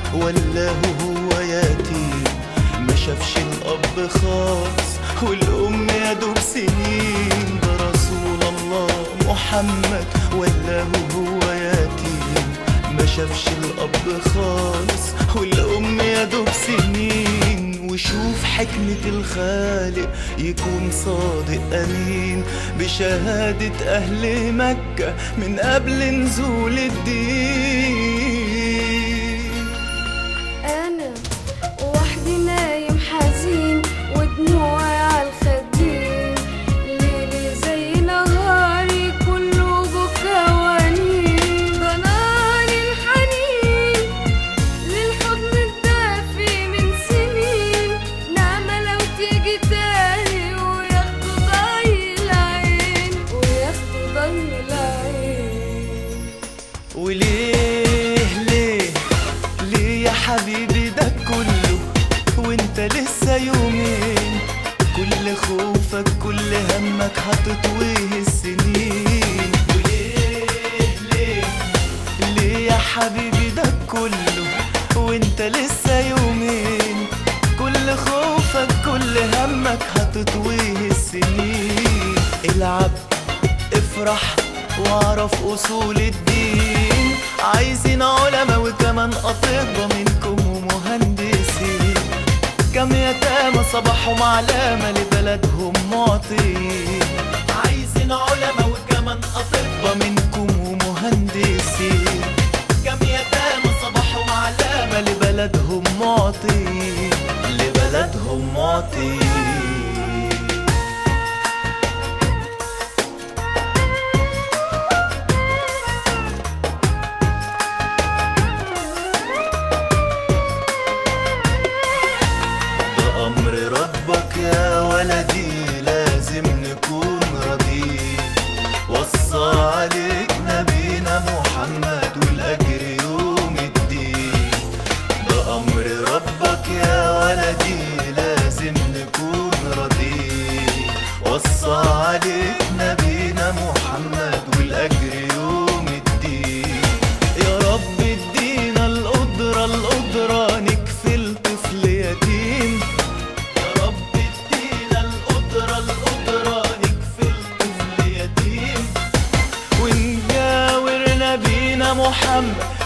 ولا هو يتيم ما شافش الأب خالص والأم يا دوب سنين ده رسول الله محمد ولا هو يتيم ما شافش الأب خالص والأم يا دوب سنين وشوف حكمة الخالق يكون صادق أمين بشهادة أهل مكة من قبل نزول الدين أنا وحدي نايم حزين ودموعي عالخدين ليلي زي نهاري كله بكا وانين ضناني الحنين للحضن الدافي من سنين نعمة لو تيجي تاني وياخدوا ضي العين وياخدوا ضي العين وليه ليه ليه يا حبيبي ده كله وانت لسه يومين كل خوفك كل همك هتطويه السنين وليه ليه ليه يا حبيبي ده كله وانت لسه يومين كل خوفك كل همك هتطويه السنين العب افرح واعرف اصول الدين عايزين علماء وكمان اطباء منكم ومهندسين كم يتامى صباحهم علامة لبلدهم معطين عايزين علماء وكمان اطباء منكم ومهندسين كم يتامى صباحهم علامة لبلدهم معطين لبلدهم معطين ده أمر ربك يا ولدي لازم نكون راضيين وصى عليك نبينا محمد والأجر يوم الدين ده أمر ربك يا ولدي لازم نكون راضيين وصى عليك نبينا محمد والأجر يوم الدين يا رب ادينا القدرة القدرة نكفل طفل يتيم يا رب ادينا القدرة القدرة نكفل طفل يتيم ونجاور نبينا محمد